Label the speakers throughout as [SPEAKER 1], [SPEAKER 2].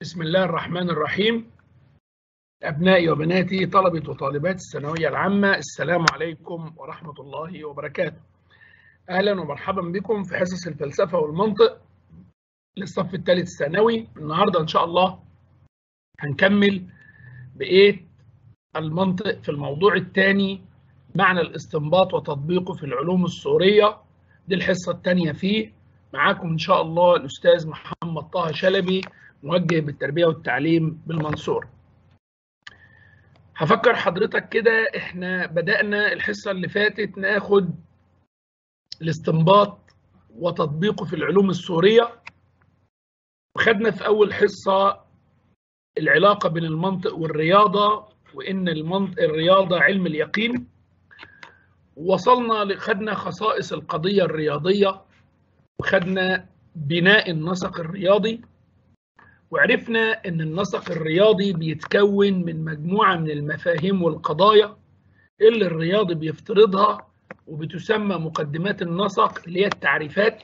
[SPEAKER 1] بسم الله الرحمن الرحيم أبنائي وبناتي طلبة وطالبات الثانوية العامة السلام عليكم ورحمة الله وبركاته أهلا ومرحبا بكم في حصص الفلسفة والمنطق للصف الثالث الثانوي النهاردة إن شاء الله هنكمل بإيه المنطق في الموضوع الثاني معنى الاستنباط وتطبيقه في العلوم السورية دي الحصة الثانية فيه معاكم إن شاء الله الأستاذ محمد طه شلبي موجه بالتربية والتعليم بالمنصورة هفكر حضرتك كده احنا بدأنا الحصة اللي فاتت ناخد الاستنباط وتطبيقه في العلوم السورية وخدنا في أول حصة العلاقة بين المنطق والرياضة وإن المنطق الرياضة علم اليقين وصلنا خدنا خصائص القضية الرياضية وخدنا بناء النسق الرياضي وعرفنا ان النسق الرياضي بيتكون من مجموعه من المفاهيم والقضايا اللي الرياضي بيفترضها وبتسمى مقدمات النسق اللي هي التعريفات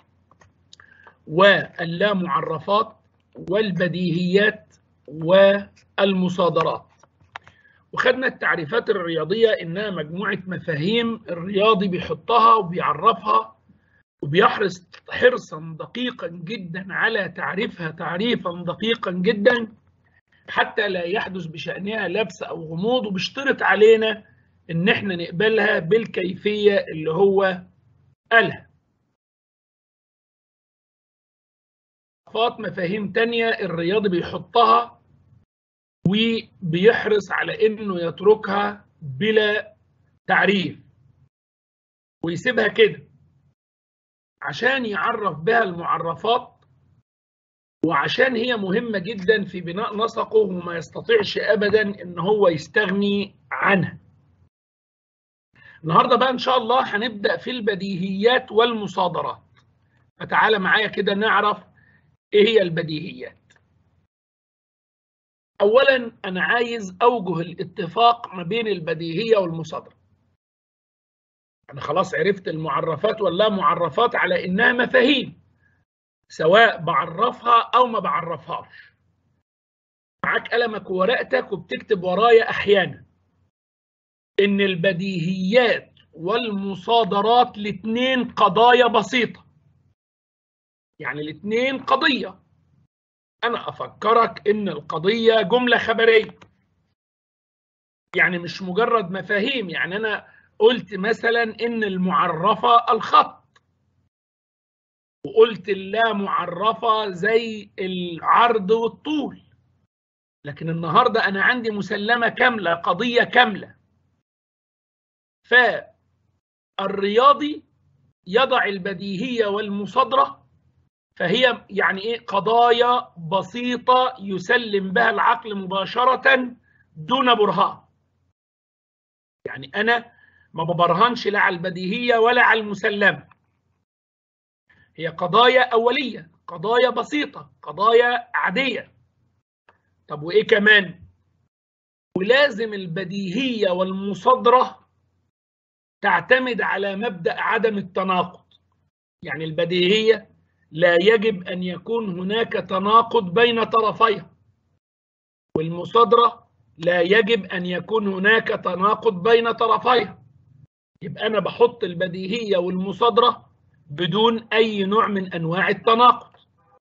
[SPEAKER 1] واللامعرفات والبديهيات والمصادرات وخدنا التعريفات الرياضيه انها مجموعه مفاهيم الرياضي بيحطها وبيعرفها وبيحرص حرصا دقيقا جدا على تعريفها تعريفا دقيقا جدا حتى لا يحدث بشأنها لبس أو غموض وبيشترط علينا إن احنا نقبلها بالكيفية اللي هو قالها. فات مفاهيم تانية الرياضي بيحطها وبيحرص على إنه يتركها بلا تعريف ويسيبها كده عشان يعرف بها المعرفات وعشان هي مهمة جدا في بناء نسقه وما يستطيعش أبدا إن هو يستغني عنها النهاردة بقى إن شاء الله هنبدأ في البديهيات والمصادرات فتعالى معايا كده نعرف إيه هي البديهيات أولا أنا عايز أوجه الاتفاق ما بين البديهية والمصادرة أنا خلاص عرفت المعرفات واللا معرفات على إنها مفاهيم سواء بعرفها أو ما بعرفهاش معاك قلمك وورقتك وبتكتب ورايا أحيانا إن البديهيات والمصادرات الاتنين قضايا بسيطة يعني الاتنين قضية أنا أفكرك إن القضية جملة خبرية يعني مش مجرد مفاهيم يعني أنا قلت مثلا ان المعرفه الخط وقلت اللا معرفه زي العرض والطول لكن النهارده انا عندي مسلمه كامله قضيه كامله فالرياضي يضع البديهيه والمصادره فهي يعني ايه قضايا بسيطه يسلم بها العقل مباشره دون برهان يعني انا ما ببرهنش لا على البديهية ولا على المسلمة هي قضايا أولية قضايا بسيطة قضايا عادية طب وإيه كمان ولازم البديهية والمصادرة تعتمد على مبدأ عدم التناقض يعني البديهية لا يجب أن يكون هناك تناقض بين طرفيها والمصادرة لا يجب أن يكون هناك تناقض بين طرفيها يبقى أنا بحط البديهية والمصادرة بدون أي نوع من أنواع التناقض.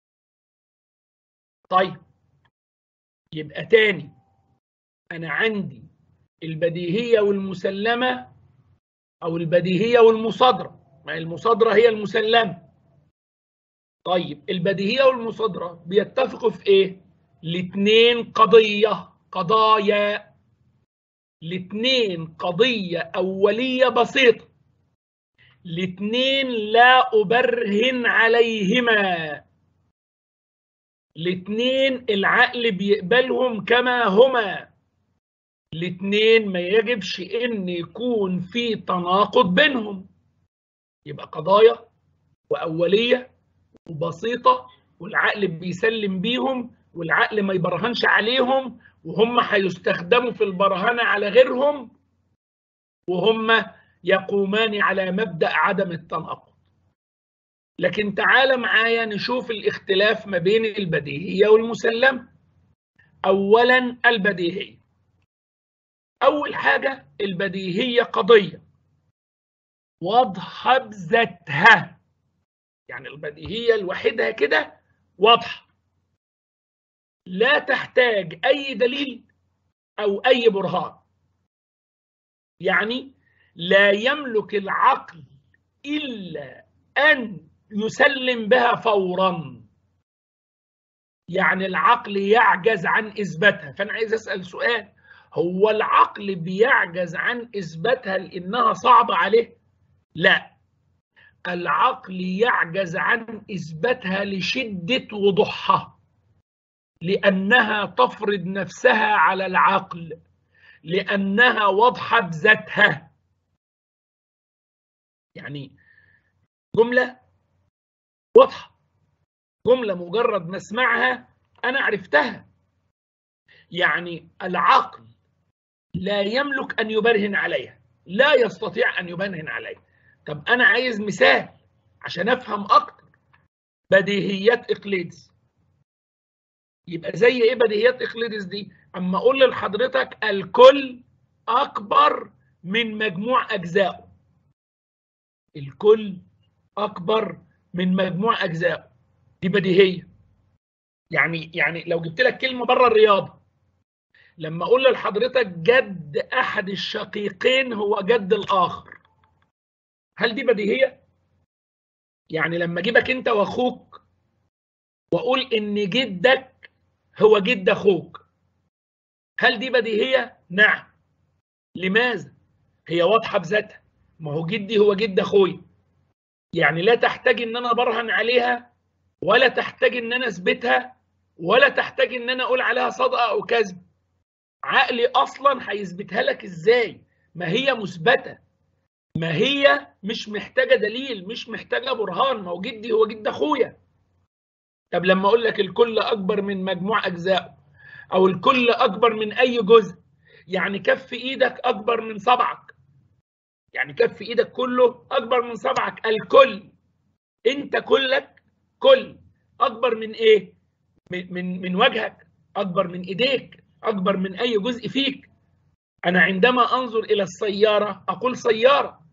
[SPEAKER 1] طيب يبقى تاني أنا عندي البديهية والمسلمة أو البديهية والمصادرة، ما المصادرة هي المسلمة. طيب البديهية والمصادرة بيتفقوا في إيه؟ الاتنين قضية قضايا الاثنين قضية أولية بسيطة الاثنين لا أبرهن عليهما الاثنين العقل بيقبلهم كما هما الاثنين ما يجبش ان يكون في تناقض بينهم يبقى قضايا وأولية وبسيطة والعقل بيسلم بيهم والعقل ما يبرهنش عليهم وهم هيستخدموا في البرهنة على غيرهم وهم يقومان على مبدأ عدم التناقض لكن تعال معايا نشوف الاختلاف ما بين البديهية والمسلمة أولا البديهية أول حاجة البديهية قضية واضحة بذاتها يعني البديهية لوحدها كده واضحة لا تحتاج أي دليل أو أي برهان يعني لا يملك العقل إلا أن يسلم بها فورا يعني العقل يعجز عن إثباتها فأنا عايز أسأل سؤال هو العقل بيعجز عن إثباتها لأنها صعبة عليه لا العقل يعجز عن إثباتها لشدة وضوحها لأنها تفرض نفسها على العقل لأنها واضحة بذاتها يعني جملة واضحة جملة مجرد ما اسمعها أنا عرفتها يعني العقل لا يملك أن يبرهن عليها لا يستطيع أن يبرهن عليها طب أنا عايز مثال عشان أفهم أكتر بديهيات إقليدس يبقى زي إيه بديهيات إقليدس دي أما أقول لحضرتك الكل أكبر من مجموع أجزائه الكل أكبر من مجموع أجزائه دي بديهية يعني يعني لو جبت لك كلمة بره الرياضة لما أقول لحضرتك جد أحد الشقيقين هو جد الآخر هل دي بديهية؟ يعني لما أجيبك أنت وأخوك وأقول إن جدك هو جد أخوك هل دي بديهية؟ نعم لماذا؟ هي واضحة بذاتها ما هو جدي هو جد أخوي يعني لا تحتاج إن أنا برهن عليها ولا تحتاج إن أنا أثبتها ولا تحتاج إن أنا أقول عليها صدقة أو كذب عقلي أصلا هيثبتها لك إزاي؟ ما هي مثبتة ما هي مش محتاجة دليل مش محتاجة برهان ما هو جدي هو جد أخويا طب لما أقول لك الكل أكبر من مجموع أجزائه أو الكل أكبر من أي جزء يعني كف إيدك أكبر من صبعك يعني كف إيدك كله أكبر من صبعك الكل أنت كلك كل أكبر من إيه؟ من من, من وجهك أكبر من إيديك أكبر من أي جزء فيك أنا عندما أنظر إلى السيارة أقول سيارة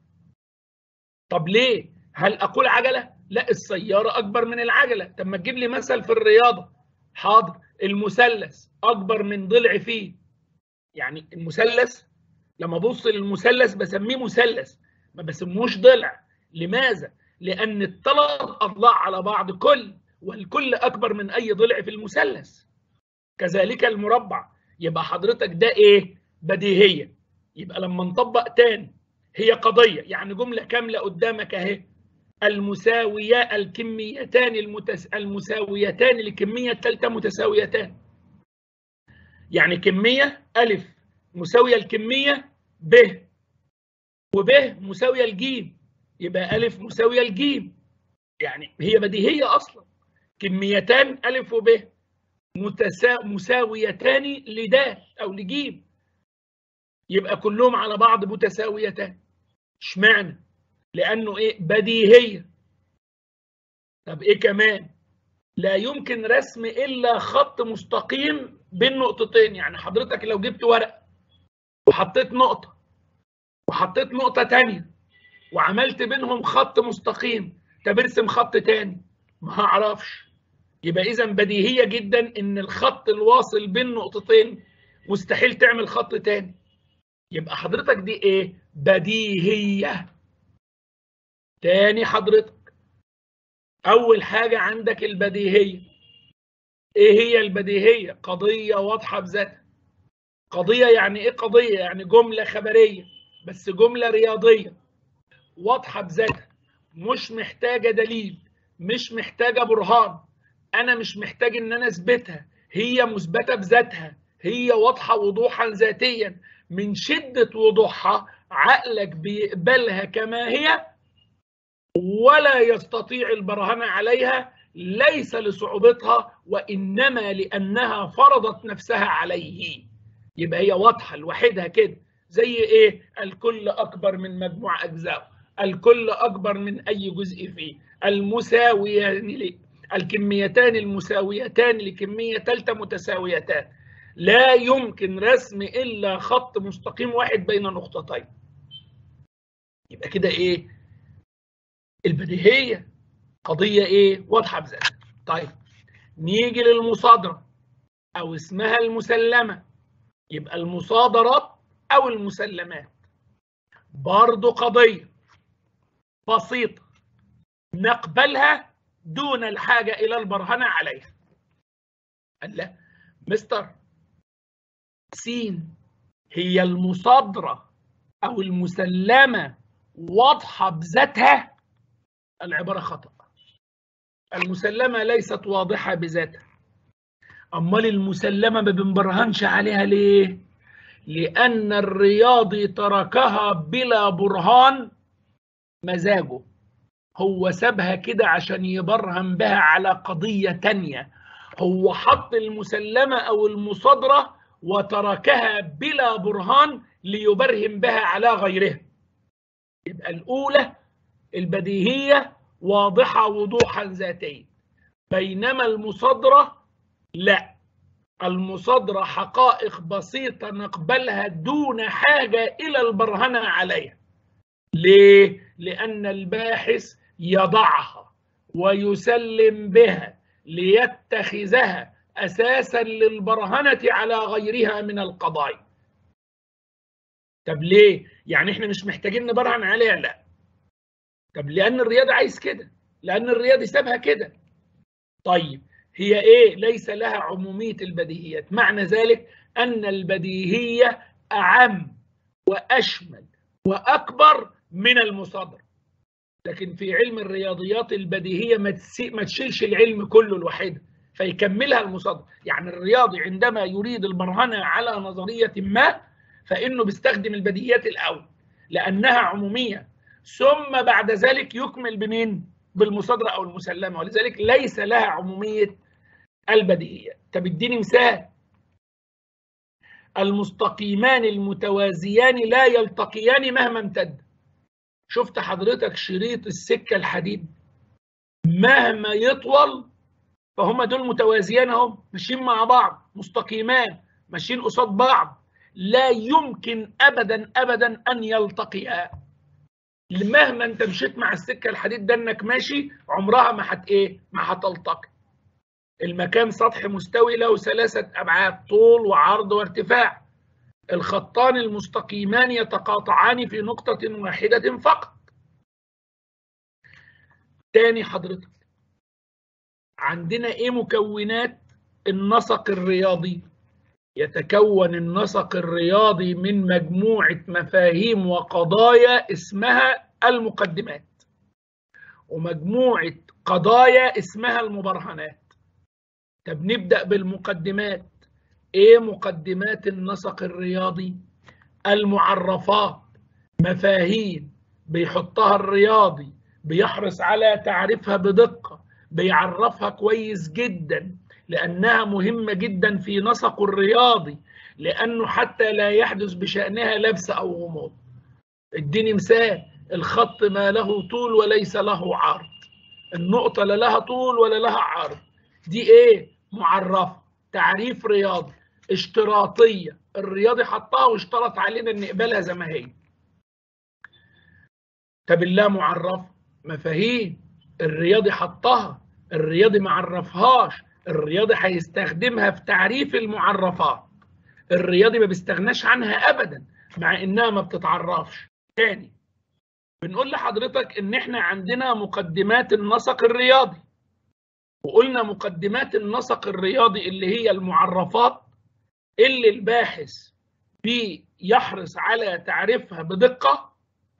[SPEAKER 1] طب ليه؟ هل أقول عجلة؟ لا السيارة أكبر من العجلة طب ما تجيب لي مثل في الرياضة حاضر المثلث أكبر من ضلع فيه يعني المثلث لما أبص للمثلث بسميه مثلث ما بسموش ضلع لماذا؟ لأن الثلاث أضلاع على بعض كل والكل أكبر من أي ضلع في المثلث كذلك المربع يبقى حضرتك ده إيه؟ بديهية يبقى لما نطبق تاني هي قضية يعني جملة كاملة قدامك أهي المساوية الكميتان المتس... المساويتان لكمية الثالثة متساويتان يعني كمية ألف مساوية الكمية ب وب مساوية الجيم يبقى ألف مساوية الجيم يعني هي بديهية أصلا كميتان ألف وب متسا... مساويتان لدال أو لجيم يبقى كلهم على بعض متساويتان اشمعنى لانه ايه بديهيه طب ايه كمان لا يمكن رسم الا خط مستقيم بين نقطتين يعني حضرتك لو جبت ورق وحطيت نقطه وحطيت نقطه تانية وعملت بينهم خط مستقيم طب ارسم خط تاني ما هعرفش يبقى اذا بديهيه جدا ان الخط الواصل بين نقطتين مستحيل تعمل خط تاني يبقى حضرتك دي ايه بديهيه تاني حضرتك اول حاجه عندك البديهيه ايه هي البديهيه قضيه واضحه بذاتها قضيه يعني ايه قضيه يعني جمله خبريه بس جمله رياضيه واضحه بذاتها مش محتاجه دليل مش محتاجه برهان انا مش محتاج ان انا اثبتها هي مثبته بذاتها هي واضحه وضوحا ذاتيا من شدة وضوحها عقلك بيقبلها كما هي ولا يستطيع البرهنة عليها ليس لصعوبتها وإنما لأنها فرضت نفسها عليه يبقى هي واضحة لوحدها كده زي إيه الكل أكبر من مجموع أجزاء الكل أكبر من أي جزء فيه المساويان الكميتان المساويتان لكمية ثالثة متساويتان لا يمكن رسم إلا خط مستقيم واحد بين نقطتين يبقى كده إيه البديهية قضية إيه واضحة بذاتها طيب نيجي للمصادرة أو اسمها المسلمة يبقى المصادرات أو المسلمات برضو قضية بسيطة نقبلها دون الحاجة إلى البرهنة عليها قال لا مستر سين هي المصادرة أو المسلمة واضحة بذاتها العبارة خطأ المسلمة ليست واضحة بذاتها أمال المسلمة ما بنبرهنش عليها ليه؟ لأن الرياضي تركها بلا برهان مزاجه هو سابها كده عشان يبرهن بها على قضية تانية هو حط المسلمة أو المصادرة وتركها بلا برهان ليبرهن بها على غيرها يبقى الأولى البديهية واضحة وضوحا ذاتيا بينما المصادرة لا المصادرة حقائق بسيطة نقبلها دون حاجة إلى البرهنة عليها ليه؟ لأن الباحث يضعها ويسلم بها ليتخذها أساسا للبرهنة على غيرها من القضايا طب ليه؟ يعني احنا مش محتاجين نبرهن عليها لا طب لأن الرياضي عايز كده لأن الرياضي سابها كده طيب هي ايه ليس لها عموميه البديهيات معنى ذلك ان البديهيه اعم واشمل واكبر من المصادره لكن في علم الرياضيات البديهيه ما تشيلش العلم كله لوحده فيكملها المصادره يعني الرياضي عندما يريد البرهنه على نظريه ما فانه بيستخدم البديهيات الاول لانها عموميه ثم بعد ذلك يكمل بمين بالمصادرة أو المسلمة ولذلك ليس لها عمومية البديهية طب اديني مثال المستقيمان المتوازيان لا يلتقيان مهما امتد شفت حضرتك شريط السكة الحديد مهما يطول فهم دول متوازيان اهم ماشيين مع بعض مستقيمان ماشيين قصاد بعض لا يمكن ابدا ابدا ان يلتقيا مهما انت مشيت مع السكه الحديد ده انك ماشي عمرها ما هت ايه ما هتلتقي المكان سطح مستوي له ثلاثه ابعاد طول وعرض وارتفاع الخطان المستقيمان يتقاطعان في نقطه واحده فقط تاني حضرتك عندنا ايه مكونات النسق الرياضي يتكون النسق الرياضي من مجموعة مفاهيم وقضايا اسمها المقدمات ومجموعة قضايا اسمها المبرهنات طب نبدأ بالمقدمات ايه مقدمات النسق الرياضي المعرفات مفاهيم بيحطها الرياضي بيحرص على تعريفها بدقة بيعرفها كويس جدا لأنها مهمة جدا في نسق الرياضي لأنه حتى لا يحدث بشأنها لبس أو غموض اديني مثال الخط ما له طول وليس له عرض النقطة لا لها طول ولا لها عرض دي ايه معرفة تعريف رياضي اشتراطية الرياضي حطها واشترط علينا ان نقبلها زي ما هي طب الله معرفة مفاهيم الرياضي حطها الرياضي ما عرفهاش الرياضي هيستخدمها في تعريف المعرفات الرياضي ما بيستغناش عنها ابدا مع انها ما بتتعرفش تاني بنقول لحضرتك ان احنا عندنا مقدمات النسق الرياضي وقلنا مقدمات النسق الرياضي اللي هي المعرفات اللي الباحث بيحرص على تعريفها بدقة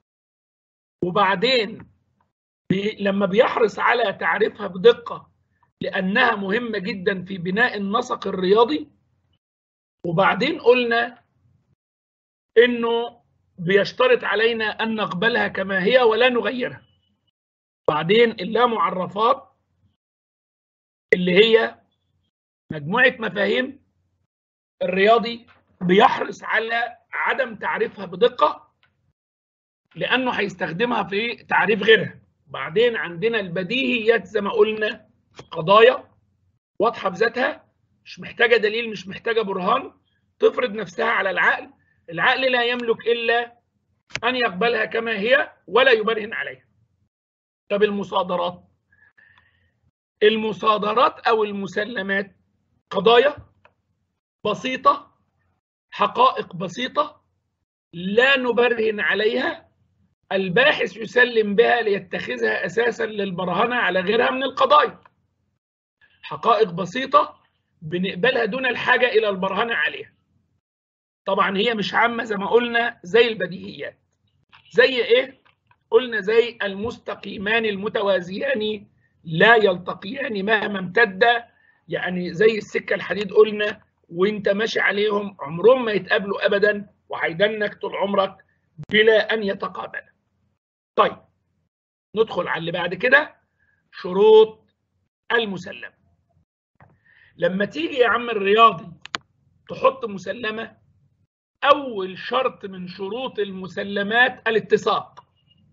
[SPEAKER 1] وبعدين بي لما بيحرص على تعريفها بدقة لأنها مهمة جدا في بناء النسق الرياضي وبعدين قلنا إنه بيشترط علينا أن نقبلها كما هي ولا نغيرها بعدين اللامعرفات اللي هي مجموعة مفاهيم الرياضي بيحرص على عدم تعريفها بدقة لأنه هيستخدمها في تعريف غيرها بعدين عندنا البديهيات زي ما قلنا قضايا واضحه بذاتها مش محتاجه دليل مش محتاجه برهان تفرض نفسها على العقل العقل لا يملك الا ان يقبلها كما هي ولا يبرهن عليها طب المصادرات المصادرات او المسلمات قضايا بسيطه حقائق بسيطه لا نبرهن عليها الباحث يسلم بها ليتخذها اساسا للبرهنه على غيرها من القضايا حقائق بسيطه بنقبلها دون الحاجه الى البرهنه عليها طبعا هي مش عامه زي ما قلنا زي البديهيات زي ايه قلنا زي المستقيمان المتوازيان لا يلتقيان مهما امتد يعني زي السكه الحديد قلنا وانت ماشي عليهم عمرهم ما يتقابلوا ابدا وهيدنك طول عمرك بلا ان يتقابلا طيب ندخل على اللي بعد كده شروط المسلمه لما تيجي يا عم الرياضي تحط مسلمه اول شرط من شروط المسلمات الاتساق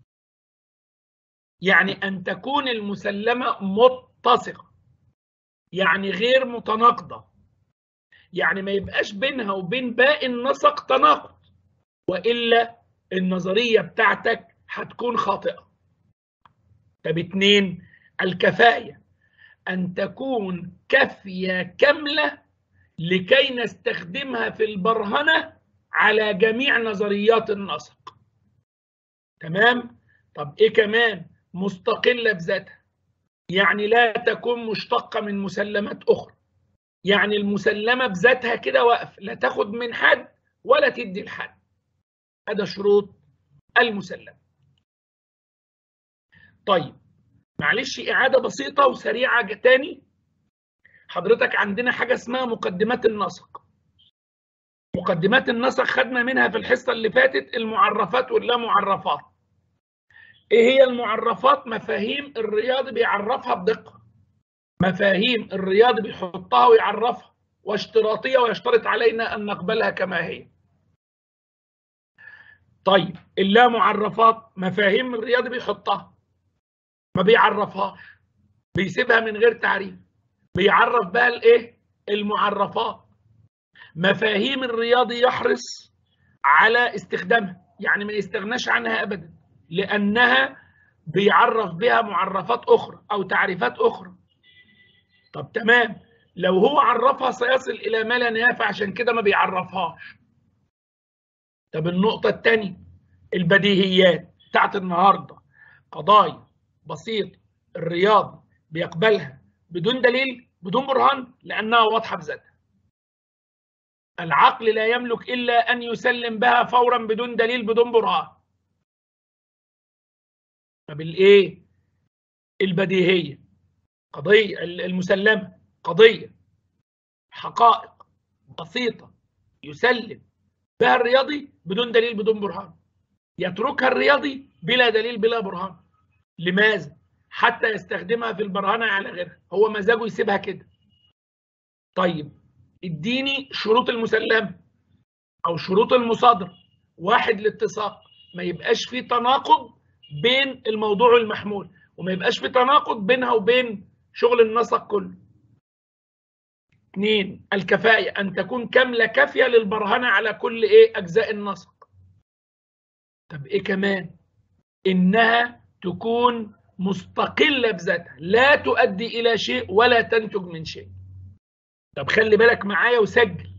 [SPEAKER 1] يعني ان تكون المسلمه متسقه يعني غير متناقضه يعني ما يبقاش بينها وبين باقي النسق تناقض والا النظريه بتاعتك هتكون خاطئه طب اتنين الكفايه ان تكون كافيه كامله لكي نستخدمها في البرهنه على جميع نظريات النسق تمام طب ايه كمان مستقله بذاتها يعني لا تكون مشتقه من مسلمات اخرى يعني المسلمه بذاتها كده واقف لا تاخد من حد ولا تدي لحد هذا شروط المسلم طيب معلش اعاده بسيطه وسريعه تاني حضرتك عندنا حاجه اسمها مقدمات النسق مقدمات النسق خدنا منها في الحصه اللي فاتت المعرفات واللا معرفات ايه هي المعرفات مفاهيم الرياضي بيعرفها بدقه مفاهيم الرياضي بيحطها ويعرفها واشتراطيه ويشترط علينا ان نقبلها كما هي طيب اللا معرفات مفاهيم الرياضي بيحطها ما بيعرفهاش بيسيبها من غير تعريف بيعرف بقى الايه المعرفات مفاهيم الرياضي يحرص على استخدامها يعني ما يستغناش عنها ابدا لانها بيعرف بها معرفات اخرى او تعريفات اخرى طب تمام لو هو عرفها سيصل الى ما لا نهايه عشان كده ما بيعرفهاش طب النقطه الثانيه البديهيات بتاعت النهارده قضايا بسيطه الرياضي بيقبلها بدون دليل بدون برهان لانها واضحه بذاتها العقل لا يملك الا ان يسلم بها فورا بدون دليل بدون برهان طب الايه البديهيه قضيه المسلمه قضيه حقائق بسيطه يسلم بها الرياضي بدون دليل بدون برهان يتركها الرياضي بلا دليل بلا برهان لماذا حتى يستخدمها في البرهنه على غيرها هو مزاجه يسيبها كده طيب اديني شروط المسلمه او شروط المصادره واحد الاتساق ما يبقاش في تناقض بين الموضوع والمحمول وما يبقاش في تناقض بينها وبين شغل النسق كله اثنين الكفاية أن تكون كاملة كافية للبرهنة على كل إيه أجزاء النسق طب إيه كمان إنها تكون مستقلة بذاتها لا تؤدي إلى شيء ولا تنتج من شيء طب خلي بالك معايا وسجل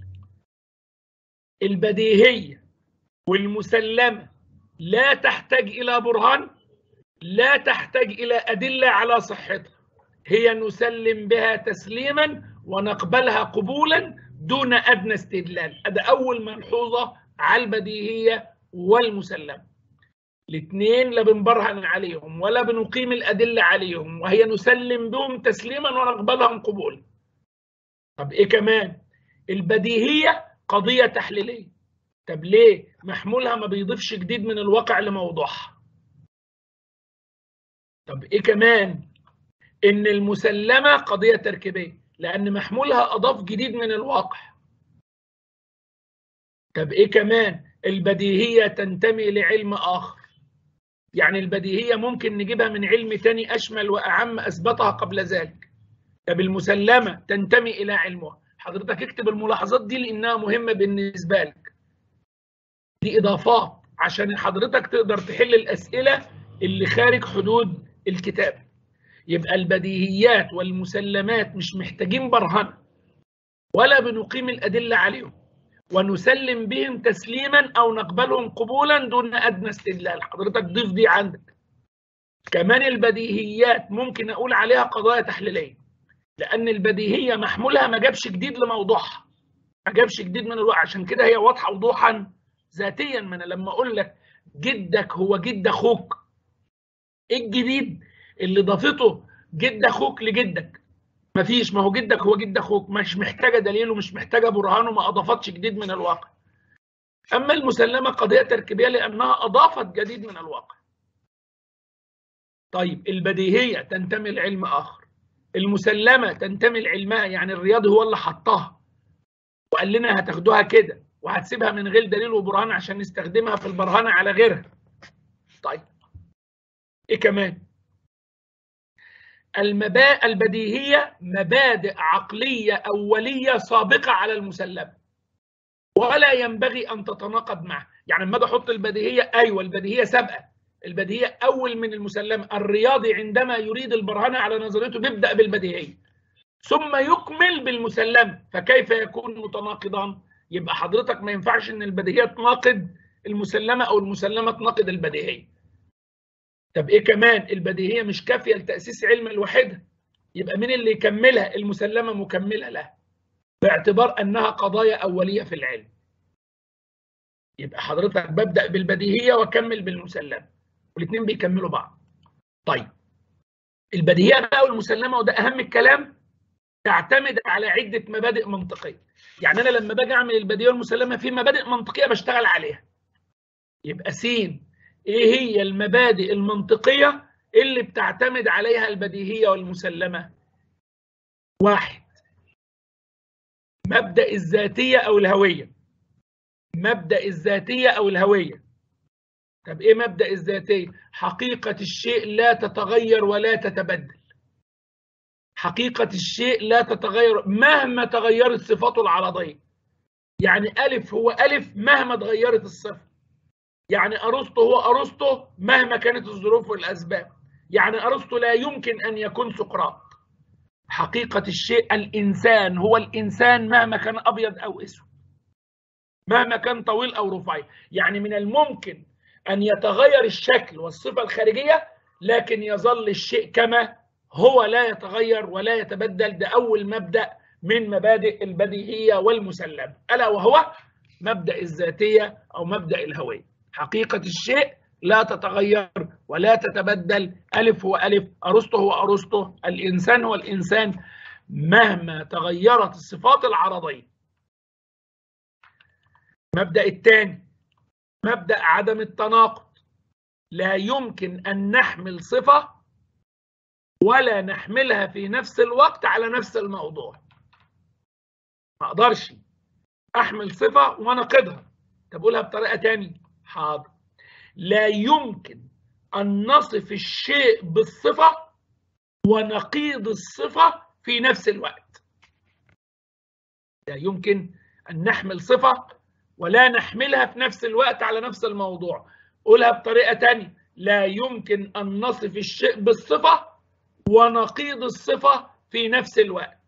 [SPEAKER 1] البديهية والمسلمة لا تحتاج إلى برهان لا تحتاج إلى أدلة على صحتها هي نسلم بها تسليما ونقبلها قبولا دون أدنى استدلال هذا أول ملحوظة على البديهية والمسلمة الاثنين لا بنبرهن عليهم ولا بنقيم الأدلة عليهم وهي نسلم بهم تسليما ونقبلهم قبولا طب إيه كمان البديهية قضية تحليلية طب ليه محمولها ما بيضيفش جديد من الواقع لموضوعها طب ايه كمان ان المسلمه قضيه تركيبيه لان محمولها اضاف جديد من الواقع طب ايه كمان البديهيه تنتمي لعلم اخر يعني البديهية ممكن نجيبها من علم تاني أشمل وأعم أثبتها قبل ذلك طب المسلمة تنتمي إلى علمها حضرتك اكتب الملاحظات دي لأنها مهمة بالنسبة لك دي إضافات عشان حضرتك تقدر تحل الأسئلة اللي خارج حدود الكتاب يبقى البديهيات والمسلمات مش محتاجين برهنة ولا بنقيم الأدلة عليهم ونسلم بهم تسليما أو نقبلهم قبولا دون أدنى استدلال حضرتك ضيف دي عندك كمان البديهيات ممكن أقول عليها قضايا تحليلية لأن البديهية محمولها ما جابش جديد لموضوعها ما جابش جديد من الوقت عشان كده هي واضحة وضوحا ذاتيا ما أنا لما أقول لك جدك هو جد أخوك إيه الجديد اللي ضافته جد أخوك لجدك مفيش ما هو جدك هو جد اخوك مش محتاجه دليل ومش محتاجه برهان وما اضافتش جديد من الواقع اما المسلمه قضيه تركيبيه لانها اضافت جديد من الواقع طيب البديهيه تنتمي لعلم اخر المسلمه تنتمي لعلمها يعني الرياضي هو اللي حطها وقال لنا هتاخدوها كده وهتسيبها من غير دليل وبرهان عشان نستخدمها في البرهانه على غيرها طيب ايه كمان المبا... البديهية مبادئ عقلية أولية سابقة على المسلمة ولا ينبغي أن تتناقض معه يعني لما أحط البديهية أيوة البديهية سابقة البديهية أول من المسلمة الرياضي عندما يريد البرهنة على نظريته بيبدأ بالبديهية ثم يكمل بالمسلمة فكيف يكون متناقضان يبقى حضرتك ما ينفعش ان البديهية تناقض المسلمة أو المسلمة تناقض البديهية طب ايه كمان البديهيه مش كافيه لتاسيس علم الوحده يبقى مين اللي يكملها المسلمه مكمله لها باعتبار انها قضايا اوليه في العلم يبقى حضرتك ببدا بالبديهيه واكمل بالمسلمه والاثنين بيكملوا بعض طيب البديهيه بقى والمسلمه وده اهم الكلام تعتمد على عده مبادئ منطقيه يعني انا لما باجي اعمل البديهيه والمسلمه في مبادئ منطقيه بشتغل عليها يبقى سين ايه هي المبادئ المنطقيه اللي بتعتمد عليها البديهيه والمسلمه واحد مبدا الذاتيه او الهويه مبدا الذاتيه او الهويه طب ايه مبدا الذاتيه حقيقه الشيء لا تتغير ولا تتبدل حقيقه الشيء لا تتغير مهما تغيرت صفاته العرضيه يعني الف هو الف مهما اتغيرت الصفه يعني ارسطو هو ارسطو مهما كانت الظروف والاسباب يعني ارسطو لا يمكن ان يكون سقراط حقيقه الشيء الانسان هو الانسان مهما كان ابيض او اسود مهما كان طويل او رفيع يعني من الممكن ان يتغير الشكل والصفه الخارجيه لكن يظل الشيء كما هو لا يتغير ولا يتبدل ده اول مبدا من مبادئ البديهيه والمسلمه الا وهو مبدا الذاتيه او مبدا الهويه حقيقة الشيء لا تتغير ولا تتبدل ألف هو ألف أرسطو هو أرسطو الإنسان هو الإنسان مهما تغيرت الصفات العرضية مبدأ الثاني مبدأ عدم التناقض لا يمكن أن نحمل صفة ولا نحملها في نفس الوقت على نفس الموضوع ما أقدرش أحمل صفة وأناقضها طب أقولها بطريقة تانية حاضر لا يمكن أن نصف الشيء بالصفة ونقيض الصفة في نفس الوقت لا يمكن أن نحمل صفة ولا نحملها في نفس الوقت على نفس الموضوع قولها بطريقة تانية لا يمكن أن نصف الشيء بالصفة ونقيض الصفة في نفس الوقت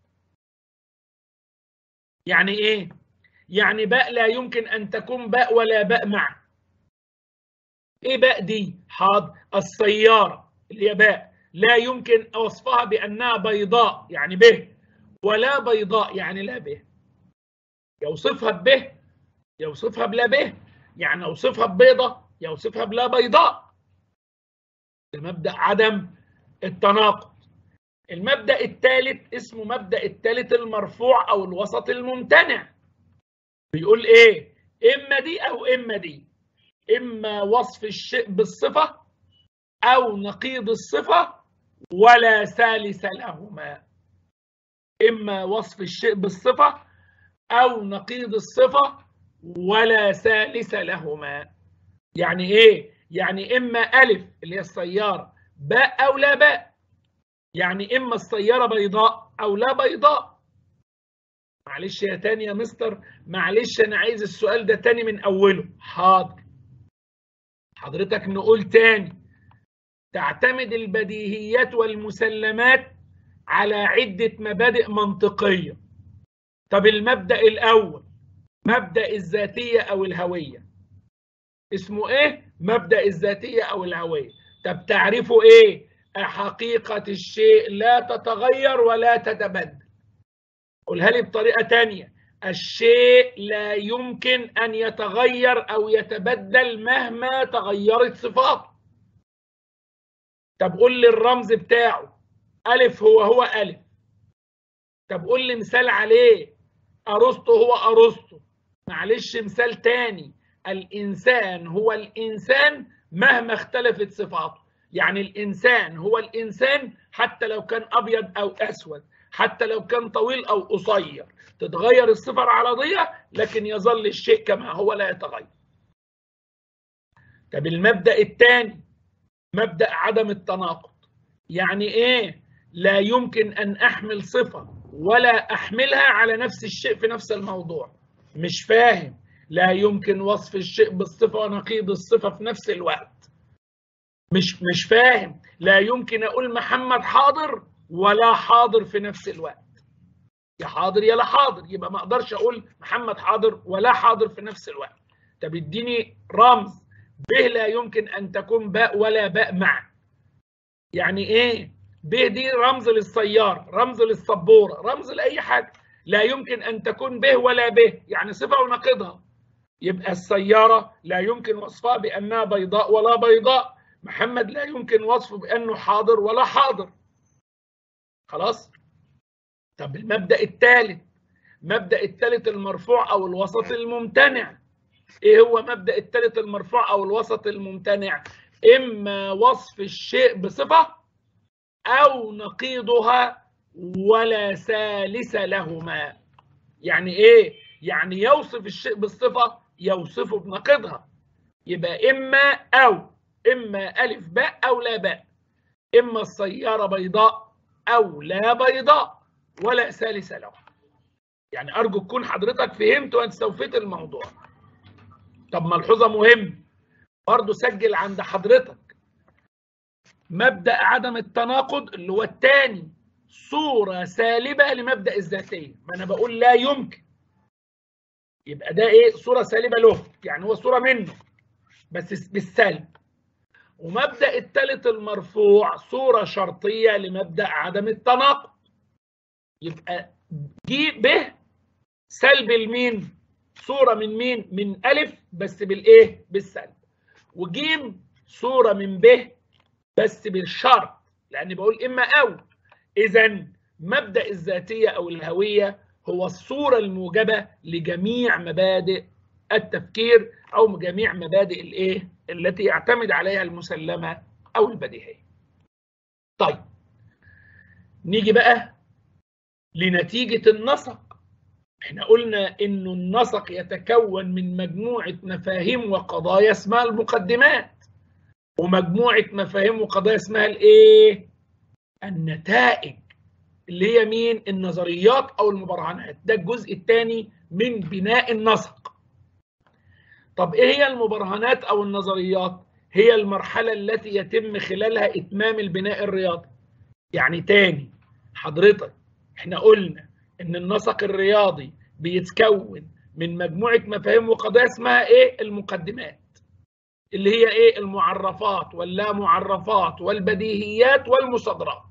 [SPEAKER 1] يعني إيه؟ يعني باء لا يمكن أن تكون باء ولا باء معا ايه بقى دي حاضر السياره اللي هي باء لا يمكن وصفها بانها بيضاء يعني به ولا بيضاء يعني لا به يوصفها به يوصفها بلا به يعني يوصفها ببيضة يوصفها بلا بيضاء المبدأ عدم التناقض المبدأ الثالث اسمه مبدأ الثالث المرفوع أو الوسط الممتنع بيقول إيه إما دي أو إما دي إما وصف الشيء بالصفة أو نقيض الصفة ولا ثالث لهما إما وصف الشيء بالصفة أو نقيض الصفة ولا ثالث لهما يعني إيه؟ يعني اما الف اللي هي السياره باء او لا باء يعني اما السياره بيضاء او لا بيضاء معلش يا تاني يا مستر معلش انا عايز السؤال ده تاني من اوله حاضر حضرتك نقول تاني تعتمد البديهيات والمسلمات على عدة مبادئ منطقية طب المبدأ الأول مبدأ الذاتية أو الهوية اسمه إيه؟ مبدأ الذاتية أو الهوية طب تعرفه إيه؟ حقيقة الشيء لا تتغير ولا تتبدل قولها لي بطريقة تانية الشيء لا يمكن أن يتغير أو يتبدل مهما تغيرت صفاته طب قول لي الرمز بتاعه ألف هو هو ألف طب قول لي مثال عليه أرسطو هو أرسطو معلش مثال تاني الإنسان هو الإنسان مهما اختلفت صفاته يعني الإنسان هو الإنسان حتى لو كان أبيض أو أسود حتى لو كان طويل أو قصير تتغير الصفة العرضية لكن يظل الشيء كما هو لا يتغير طب المبدأ الثاني مبدأ عدم التناقض يعني إيه لا يمكن أن أحمل صفة ولا أحملها على نفس الشيء في نفس الموضوع مش فاهم لا يمكن وصف الشيء بالصفة ونقيض الصفة في نفس الوقت مش مش فاهم لا يمكن أقول محمد حاضر ولا حاضر في نفس الوقت يا حاضر يا لا حاضر يبقى ما اقدرش اقول محمد حاضر ولا حاضر في نفس الوقت طب اديني رمز ب لا يمكن ان تكون باء ولا باء معا يعني ايه ب دي رمز للسيارة رمز للسبورة رمز لأي حاجة لا يمكن أن تكون به ولا به يعني صفة ونقيضها يبقى السيارة لا يمكن وصفها بأنها بيضاء ولا بيضاء محمد لا يمكن وصفه بأنه حاضر ولا حاضر خلاص طب المبدأ الثالث مبدأ الثالث المرفوع أو الوسط الممتنع إيه هو مبدأ الثالث المرفوع أو الوسط الممتنع إما وصف الشيء بصفة أو نقيضها ولا ثالث لهما يعني إيه؟ يعني يوصف الشيء بالصفة يوصفه بنقيضها يبقى إما أو إما ألف باء أو لا باء إما السيارة بيضاء أو لا بيضاء ولا ثالث له يعني أرجو تكون حضرتك فهمت واستوفيت الموضوع طب ملحوظة مهم برضه سجل عند حضرتك مبدأ عدم التناقض اللي هو الثاني صورة سالبة لمبدأ الذاتية ما أنا بقول لا يمكن يبقى ده إيه صورة سالبة له يعني هو صورة منه بس بالسلب ومبدأ الثالث المرفوع صورة شرطية لمبدأ عدم التناقض يبقى جي ب سلب المين صورة من مين من ألف بس بالإيه بالسلب وجيم صورة من ب بس بالشرط لأني بقول إما أو إذا مبدأ الذاتية أو الهوية هو الصورة الموجبة لجميع مبادئ التفكير أو جميع مبادئ الإيه التي يعتمد عليها المسلمة أو البديهية. طيب نيجي بقى لنتيجة النسق. احنا قلنا إنه النسق يتكون من مجموعة مفاهيم وقضايا اسمها المقدمات. ومجموعة مفاهيم وقضايا اسمها الإيه؟ النتائج اللي هي مين؟ النظريات أو المبرهنات. ده الجزء الثاني من بناء النسق. طب ايه هي المبرهنات او النظريات هي المرحلة التي يتم خلالها اتمام البناء الرياضي يعني تاني حضرتك احنا قلنا ان النسق الرياضي بيتكون من مجموعة مفاهيم وقضايا اسمها ايه المقدمات اللي هي ايه المعرفات واللا معرفات والبديهيات والمصادرات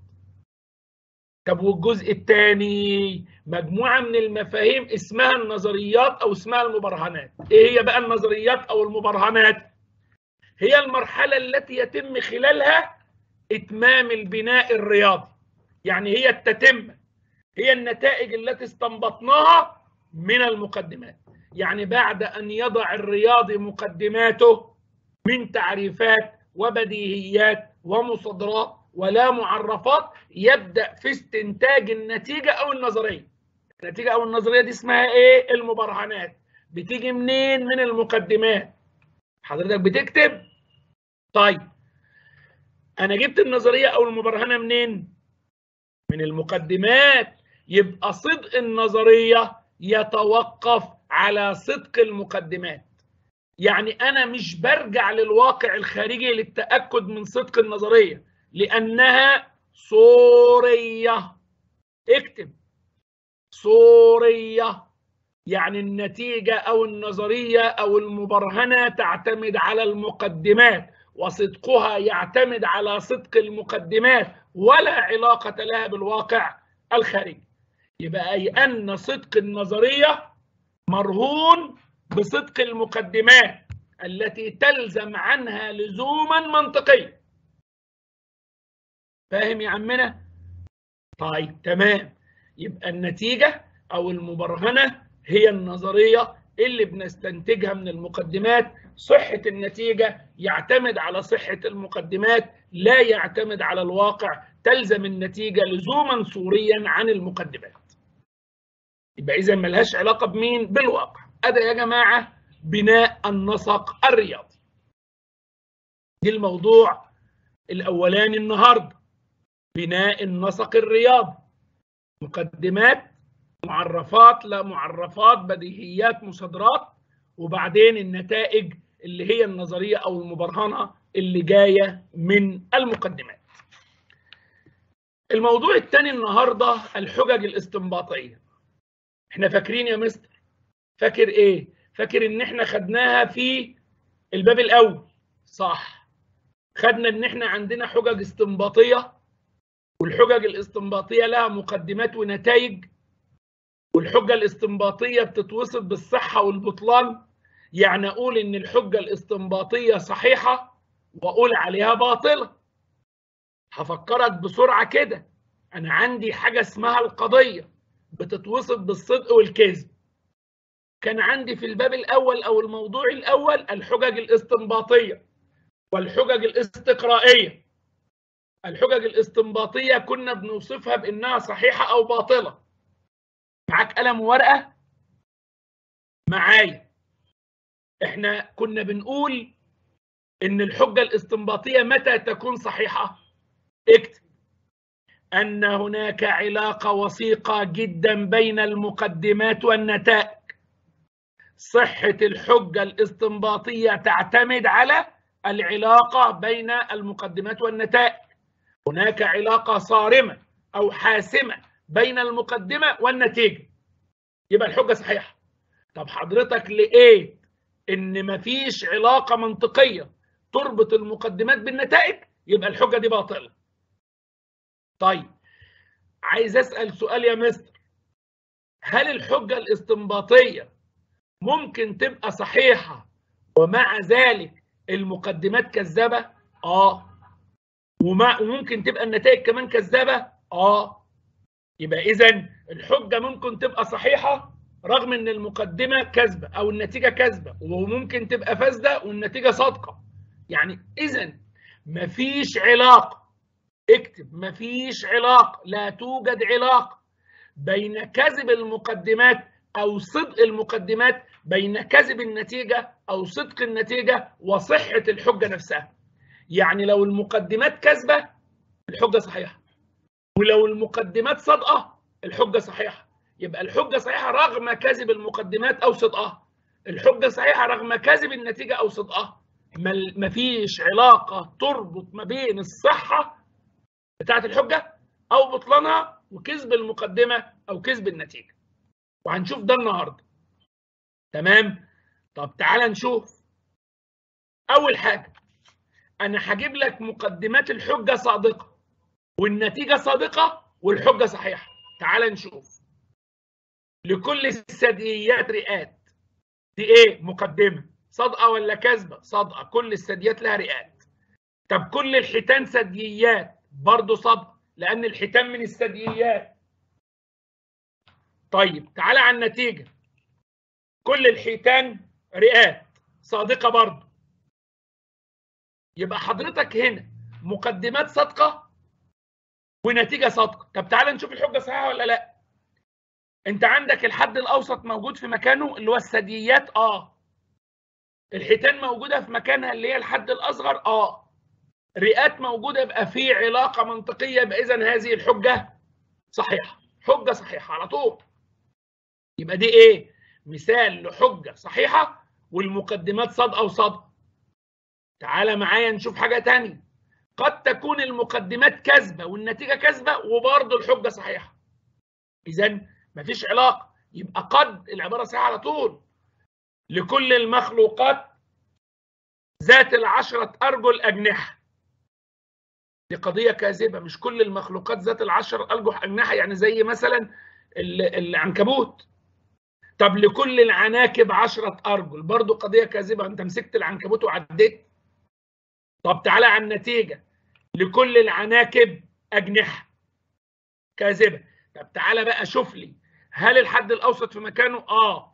[SPEAKER 1] طب والجزء الثاني مجموعة من المفاهيم اسمها النظريات أو اسمها المبرهنات إيه هي بقى النظريات أو المبرهنات هي المرحلة التي يتم خلالها إتمام البناء الرياضي يعني هي التتمة هي النتائج التي استنبطناها من المقدمات يعني بعد أن يضع الرياضي مقدماته من تعريفات وبديهيات ومصادرات ولا معرفات يبدا في استنتاج النتيجه او النظريه النتيجه او النظريه دي اسمها ايه المبرهنات بتيجي منين من المقدمات حضرتك بتكتب طيب انا جبت النظريه او المبرهنه منين من المقدمات يبقى صدق النظريه يتوقف على صدق المقدمات يعني انا مش برجع للواقع الخارجي للتاكد من صدق النظريه لانها صوريه اكتب صوريه يعني النتيجه او النظريه او المبرهنه تعتمد على المقدمات وصدقها يعتمد على صدق المقدمات ولا علاقه لها بالواقع الخارجي يبقى اي ان صدق النظريه مرهون بصدق المقدمات التي تلزم عنها لزوما منطقيا فاهم يا عمنا طيب تمام يبقى النتيجه او المبرهنه هي النظريه اللي بنستنتجها من المقدمات صحه النتيجه يعتمد على صحه المقدمات لا يعتمد على الواقع تلزم النتيجه لزوما صوريا عن المقدمات يبقى اذا ملهاش علاقه بمين بالواقع ادى يا جماعه بناء النسق الرياضي دي الموضوع الاولاني النهارده بناء النسق الرياضي مقدمات معرفات لا معرفات بديهيات مصادرات وبعدين النتائج اللي هي النظريه او المبرهنه اللي جايه من المقدمات الموضوع الثاني النهارده الحجج الاستنباطيه احنا فاكرين يا مستر فاكر ايه فاكر ان احنا خدناها في الباب الاول صح خدنا ان احنا عندنا حجج استنباطيه والحجج الاستنباطيه لها مقدمات ونتائج والحجه الاستنباطيه بتتوصف بالصحه والبطلان يعني اقول ان الحجه الاستنباطيه صحيحه واقول عليها باطله هفكرك بسرعه كده انا عندي حاجه اسمها القضيه بتتوصف بالصدق والكذب كان عندي في الباب الاول او الموضوع الاول الحجج الاستنباطيه والحجج الاستقرائيه الحجج الاستنباطيه كنا بنوصفها بانها صحيحه او باطله معاك قلم وورقه معايا احنا كنا بنقول ان الحجه الاستنباطيه متى تكون صحيحه اكتب ان هناك علاقه وثيقه جدا بين المقدمات والنتائج صحه الحجه الاستنباطيه تعتمد على العلاقه بين المقدمات والنتائج هناك علاقه صارمه او حاسمه بين المقدمه والنتيجه يبقى الحجه صحيحه طب حضرتك لقيت ان مفيش علاقه منطقيه تربط المقدمات بالنتائج يبقى الحجه دي باطله طيب عايز اسال سؤال يا مستر هل الحجه الاستنباطيه ممكن تبقى صحيحه ومع ذلك المقدمات كذابه اه ومع وممكن تبقى النتائج كمان كذابه اه يبقى اذا الحجه ممكن تبقى صحيحه رغم ان المقدمه كذبه او النتيجه كذبه وممكن تبقى فاسده والنتيجه صادقه يعني اذا مفيش علاقه اكتب مفيش علاقه لا توجد علاقه بين كذب المقدمات او صدق المقدمات بين كذب النتيجه او صدق النتيجه وصحه الحجه نفسها يعني لو المقدمات كذبه الحجه صحيحه ولو المقدمات صادقه الحجه صحيحه يبقى الحجه صحيحه رغم كذب المقدمات او صدقها الحجه صحيحه رغم كذب النتيجه او صدقها مفيش علاقه تربط ما بين الصحه بتاعه الحجه او بطلانها وكذب المقدمه او كذب النتيجه وهنشوف ده النهارده تمام طب تعال نشوف اول حاجه انا هجيب لك مقدمات الحجه صادقه والنتيجه صادقه والحجه صحيحه تعال نشوف لكل الثدييات رئات دي ايه مقدمه صادقه ولا كاذبه صادقه كل الثدييات لها رئات طب كل الحيتان ثدييات برضه صادقه لان الحيتان من الثدييات طيب تعالى على النتيجه كل الحيتان رئات صادقه برضه يبقى حضرتك هنا مقدمات صادقه ونتيجه صادقه طب تعالى نشوف الحجه صحيحه ولا لا انت عندك الحد الاوسط موجود في مكانه اللي هو الثدييات اه الحيتان موجوده في مكانها اللي هي الحد الاصغر اه رئات موجوده يبقى في علاقه منطقيه يبقى اذا هذه الحجه صحيحه حجه صحيحه على طول يبقى دي ايه مثال لحجه صحيحه والمقدمات صادقه وصادقه تعالى معايا نشوف حاجه تانية قد تكون المقدمات كذبه والنتيجه كذبه وبرضه الحجه صحيحه اذا مفيش علاقه يبقى قد العباره صحيحه على طول لكل المخلوقات ذات العشرة أرجل أجنحة دي قضية كاذبة مش كل المخلوقات ذات العشر أرجل أجنحة يعني زي مثلا العنكبوت طب لكل العناكب عشرة أرجل برضو قضية كاذبة أنت مسكت العنكبوت وعديت طب تعالى على النتيجة لكل العناكب أجنحة كاذبة طب تعالى بقى شوف لي هل الحد الأوسط في مكانه؟ آه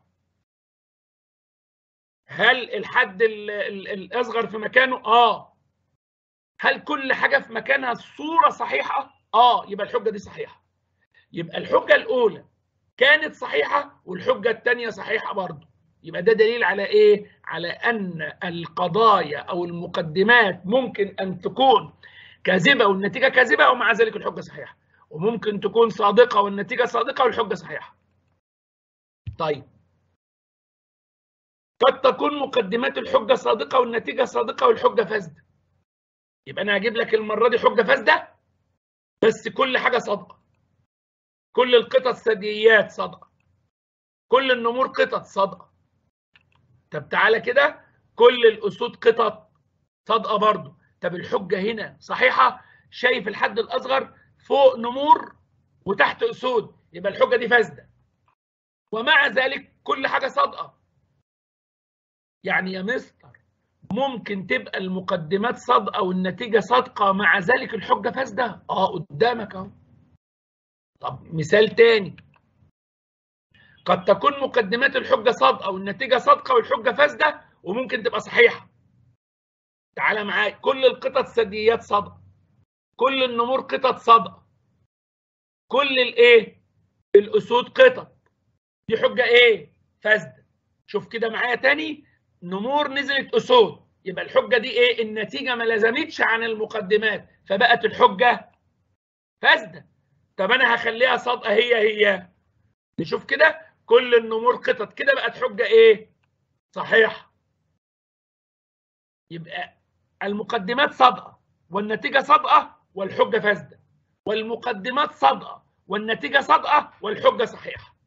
[SPEAKER 1] هل الحد الأصغر في مكانه؟ آه هل كل حاجة في مكانها الصورة صحيحة؟ آه يبقى الحجة دي صحيحة يبقى الحجة الأولى كانت صحيحة والحجة الثانية صحيحة برضه يبقى ده دليل على ايه؟ على ان القضايا او المقدمات ممكن ان تكون كاذبه والنتيجه كاذبه ومع ذلك الحجه صحيحه وممكن تكون صادقه والنتيجه صادقه والحجه صحيحه. طيب قد تكون مقدمات الحجه صادقه والنتيجه صادقه والحجه فاسده. يبقى انا هجيب لك المره دي حجه فاسده بس كل حاجه صادقه. كل القطط ثدييات صادقه. كل النمور قطط صادقه. طب تعالى كده كل الاسود قطط صادقه برضه طب الحجه هنا صحيحه شايف الحد الاصغر فوق نمور وتحت اسود يبقى الحجه دي فاسده ومع ذلك كل حاجه صادقه يعني يا مستر ممكن تبقى المقدمات صادقه والنتيجه صادقه مع ذلك الحجه فاسده اه قدامك اهو طب مثال تاني قد تكون مقدمات الحجه صادقه والنتيجه صادقه والحجه فاسده وممكن تبقى صحيحه. تعالى معايا كل القطط ثدييات صادقه. كل النمور قطط صادقه. كل الايه؟ الاسود قطط. دي حجه ايه؟ فاسده. شوف كده معايا تاني نمور نزلت اسود يبقى الحجه دي ايه؟ النتيجه ما لزمتش عن المقدمات فبقت الحجه فاسده. طب انا هخليها صادقه هي هي. نشوف كده كل النمور قطط كده بقت حجه ايه؟ صحيحه. يبقى المقدمات صادقه والنتيجه صادقه والحجه فاسده. والمقدمات صادقه والنتيجه صادقه والحجه صحيحه.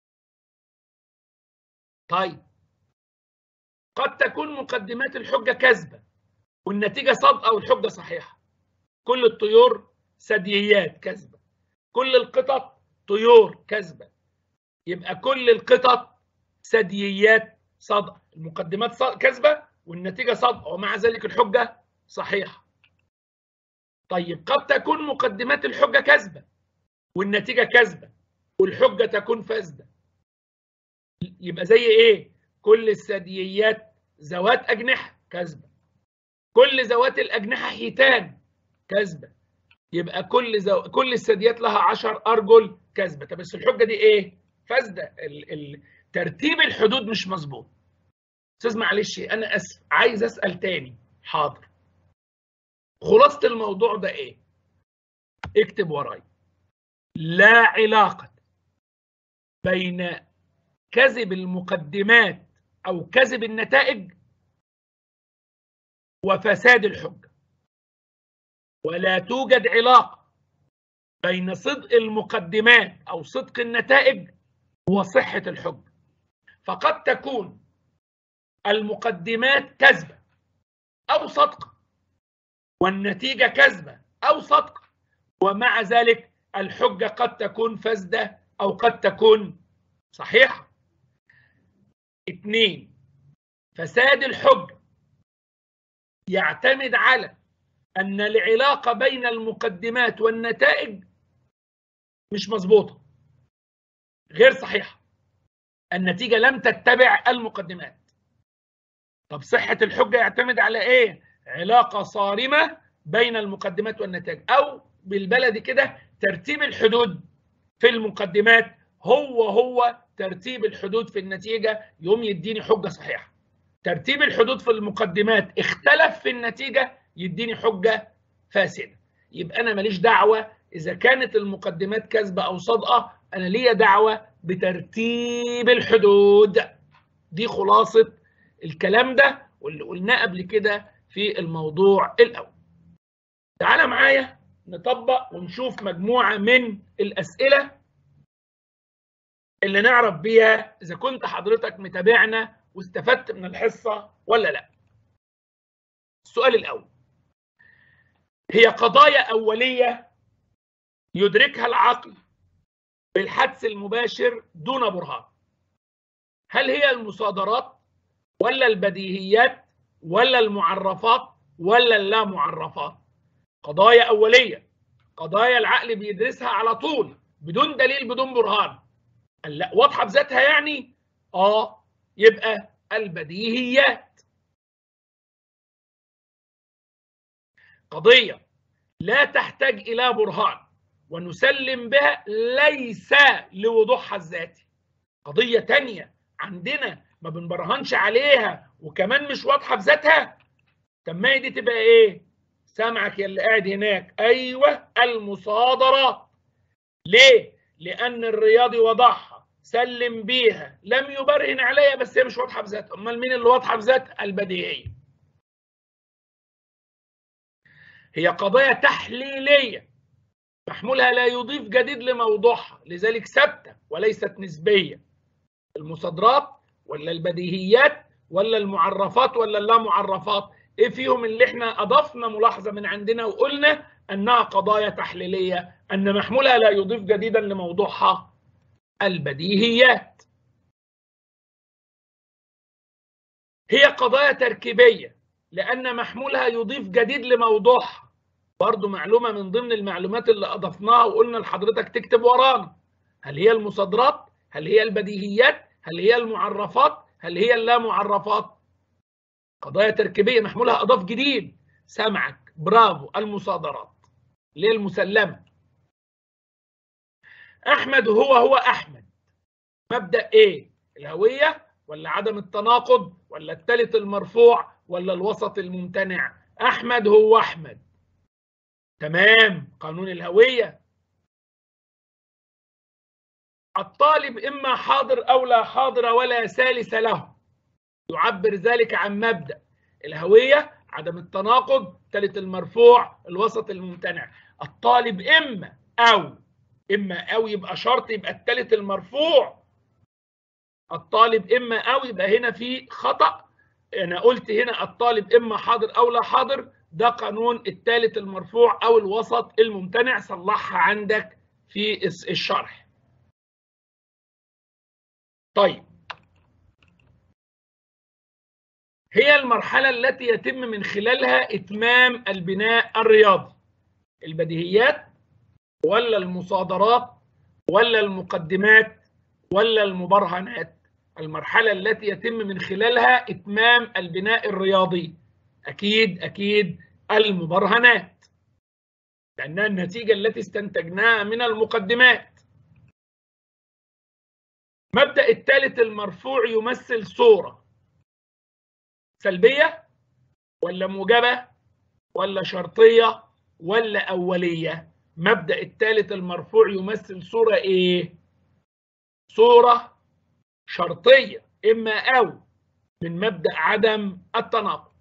[SPEAKER 1] طيب قد تكون مقدمات الحجه كذبه والنتيجه صادقه والحجه صحيحه. كل الطيور ثدييات كذبه. كل القطط طيور كذبه. يبقى كل القطط ثدييات صادقه المقدمات كذبه والنتيجه صادقه ومع ذلك الحجه صحيحه طيب قد تكون مقدمات الحجه كذبه والنتيجه كذبه والحجه تكون فاسده يبقى زي ايه كل الثدييات ذوات اجنحه كذبه كل ذوات الاجنحه حيتان كذبه يبقى كل زو... كل الثدييات لها 10 ارجل كذبه طب بس الحجه دي ايه فاسده ترتيب الحدود مش مظبوط استاذ معلش انا اسف عايز اسال تاني حاضر خلاصه الموضوع ده ايه اكتب وراي لا علاقه بين كذب المقدمات او كذب النتائج وفساد الحجه ولا توجد علاقه بين صدق المقدمات او صدق النتائج وصحة الحجة فقد تكون المقدمات كذبة أو صدقة والنتيجة كذبة أو صدقة ومع ذلك الحجة قد تكون فاسدة أو قد تكون صحيحة اثنين فساد الحجة يعتمد على أن العلاقة بين المقدمات والنتائج مش مظبوطة غير صحيحة النتيجة لم تتبع المقدمات طب صحة الحجة يعتمد على ايه علاقة صارمة بين المقدمات والنتائج او بالبلدي كده ترتيب الحدود في المقدمات هو هو ترتيب الحدود في النتيجة يوم يديني حجة صحيحة ترتيب الحدود في المقدمات اختلف في النتيجه يديني حجه فاسده يبقى انا ماليش دعوه اذا كانت المقدمات كذبه او صادقه انا ليا دعوه بترتيب الحدود دي خلاصه الكلام ده واللي قلناه قبل كده في الموضوع الاول تعالى معايا نطبق ونشوف مجموعه من الاسئله اللي نعرف بيها اذا كنت حضرتك متابعنا واستفدت من الحصه ولا لا السؤال الاول هي قضايا اوليه يدركها العقل بالحدس المباشر دون برهان هل هي المصادرات ولا البديهيات ولا المعرفات ولا اللا معرفات قضايا اوليه قضايا العقل بيدرسها على طول بدون دليل بدون برهان لا واضحه بذاتها يعني اه يبقى البديهيات قضيه لا تحتاج الى برهان ونسلم بها ليس لوضوحها الذاتي قضيه تانية عندنا ما بنبرهنش عليها وكمان مش واضحه بذاتها طب ما هي دي تبقى ايه سامعك يا اللي قاعد هناك ايوه المصادرات ليه لان الرياضي وضعها سلم بيها لم يبرهن عليها بس هي مش واضحه بذاتها امال مين اللي واضحه بذاتها البديهيه هي قضايا تحليليه محمولها لا يضيف جديد لموضوعها لذلك ثابته وليست نسبيه المصادرات ولا البديهيات ولا المعرفات ولا اللا معرفات ايه فيهم اللي احنا اضفنا ملاحظه من عندنا وقلنا انها قضايا تحليليه ان محمولها لا يضيف جديدا لموضوعها البديهيات هي قضايا تركيبيه لان محمولها يضيف جديد لموضوعها برضو معلومه من ضمن المعلومات اللي اضفناها وقلنا لحضرتك تكتب ورانا هل هي المصادرات هل هي البديهيات هل هي المعرفات هل هي اللا معرفات قضايا تركيبيه محمولها اضاف جديد سمعك برافو المصادرات ليه المسلمه احمد هو هو احمد مبدا ايه الهويه ولا عدم التناقض ولا الثالث المرفوع ولا الوسط الممتنع احمد هو احمد تمام قانون الهويه الطالب اما حاضر او لا حاضر ولا ثالث له يعبر ذلك عن مبدا الهويه عدم التناقض ثالث المرفوع الوسط الممتنع الطالب اما او اما او يبقى شرط يبقى الثالث المرفوع الطالب اما او يبقى هنا في خطا انا قلت هنا الطالب اما حاضر او لا حاضر ده قانون الثالث المرفوع او الوسط الممتنع صلحها عندك في الشرح طيب هي المرحلة التي يتم من خلالها إتمام البناء الرياضي البديهيات ولا المصادرات ولا المقدمات ولا المبرهنات المرحلة التي يتم من خلالها إتمام البناء الرياضي أكيد أكيد المبرهنات لأنها النتيجة التي استنتجناها من المقدمات مبدأ الثالث المرفوع يمثل صورة سلبية ولا موجبة ولا شرطية ولا أولية مبدأ الثالث المرفوع يمثل صورة إيه؟ صورة شرطية إما أو من مبدأ عدم التناقض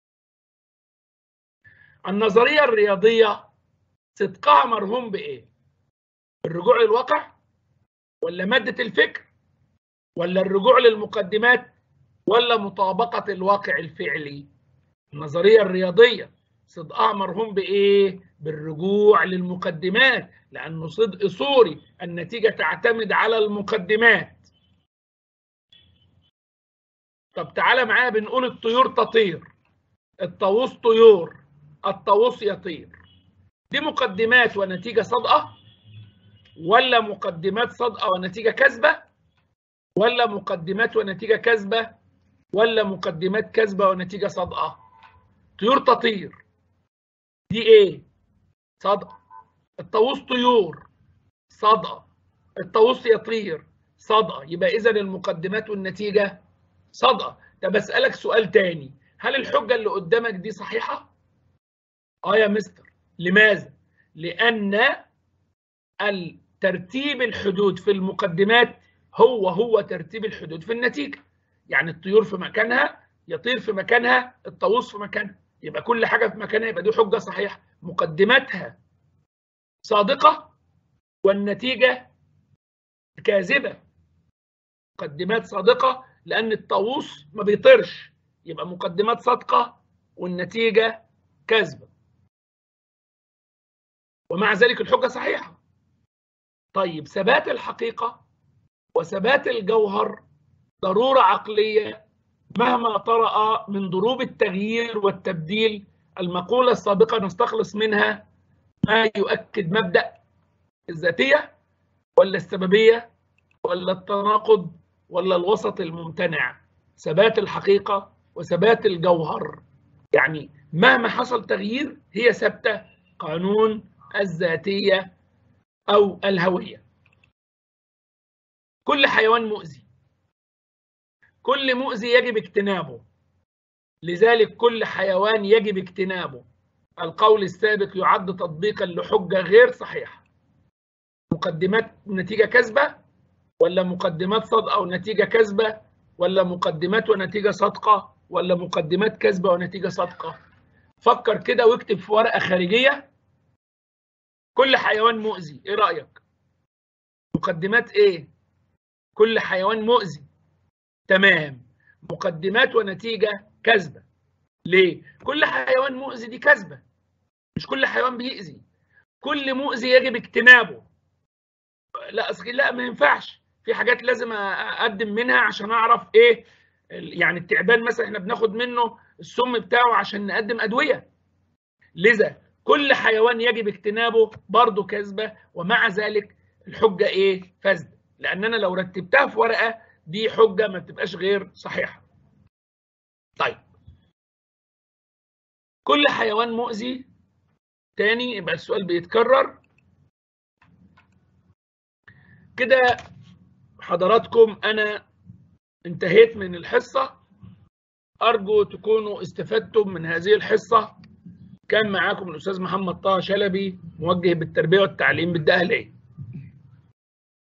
[SPEAKER 1] النظرية الرياضية صدقها مرهون بإيه؟ الرجوع للواقع ولا مادة الفكر ولا الرجوع للمقدمات ولا مطابقة الواقع الفعلي النظرية الرياضية صدقها مرهون بإيه؟ بالرجوع للمقدمات لأنه صدق صوري النتيجة تعتمد على المقدمات طب تعالى معايا بنقول الطيور تطير الطاووس طيور الطاووس يطير دي مقدمات ونتيجة صادقة ولا مقدمات صادقة ونتيجة كذبة ولا مقدمات ونتيجة كذبة ولا مقدمات كذبة ونتيجة صادقة طيور تطير دي ايه صادقة الطاووس طيور صادقة الطاووس يطير صادقة يبقى إذا المقدمات والنتيجة صادقه طب اسالك سؤال تاني هل الحجه اللي قدامك دي صحيحه اه يا مستر لماذا لان الترتيب الحدود في المقدمات هو هو ترتيب الحدود في النتيجه يعني الطيور في مكانها يطير في مكانها الطاووس في مكانها يبقى كل حاجه في مكانها يبقى دي حجه صحيحه مقدماتها صادقه والنتيجه كاذبه مقدمات صادقه لان الطاووس ما بيطيرش يبقى مقدمات صادقه والنتيجه كاذبه ومع ذلك الحجه صحيحه طيب ثبات الحقيقه وثبات الجوهر ضروره عقليه مهما طرأ من ضروب التغيير والتبديل المقولة السابقة نستخلص منها ما يؤكد مبدأ الذاتية ولا السببية ولا التناقض ولا الوسط الممتنع ثبات الحقيقة وثبات الجوهر يعني مهما حصل تغيير هي ثابتة قانون الذاتية أو الهوية كل حيوان مؤذي كل مؤذي يجب اجتنابه لذلك كل حيوان يجب اجتنابه القول السابق يعد تطبيقا لحجة غير صحيحة مقدمات نتيجة كذبة ولا مقدمات صادقة ونتيجة كذبة ولا مقدمات ونتيجة صادقة ولا مقدمات كذبة ونتيجة صادقة فكر كده واكتب في ورقة خارجية كل حيوان مؤذي ايه رأيك مقدمات ايه كل حيوان مؤذي تمام مقدمات ونتيجة كذبة ليه كل حيوان مؤذي دي كذبة مش كل حيوان بيأذي كل مؤذي يجب اجتنابه لا لا ما ينفعش في حاجات لازم اقدم منها عشان اعرف ايه يعني التعبان مثلا احنا بناخد منه السم بتاعه عشان نقدم ادويه لذا كل حيوان يجب اجتنابه برضه كذبه ومع ذلك الحجه ايه فاسده لان انا لو رتبتها في ورقه دي حجه ما بتبقاش غير صحيحه طيب كل حيوان مؤذي تاني يبقى السؤال بيتكرر كده حضراتكم انا انتهيت من الحصه ارجو تكونوا استفدتم من هذه الحصه كان معاكم الاستاذ محمد طه شلبي موجه بالتربيه والتعليم بالدقهليه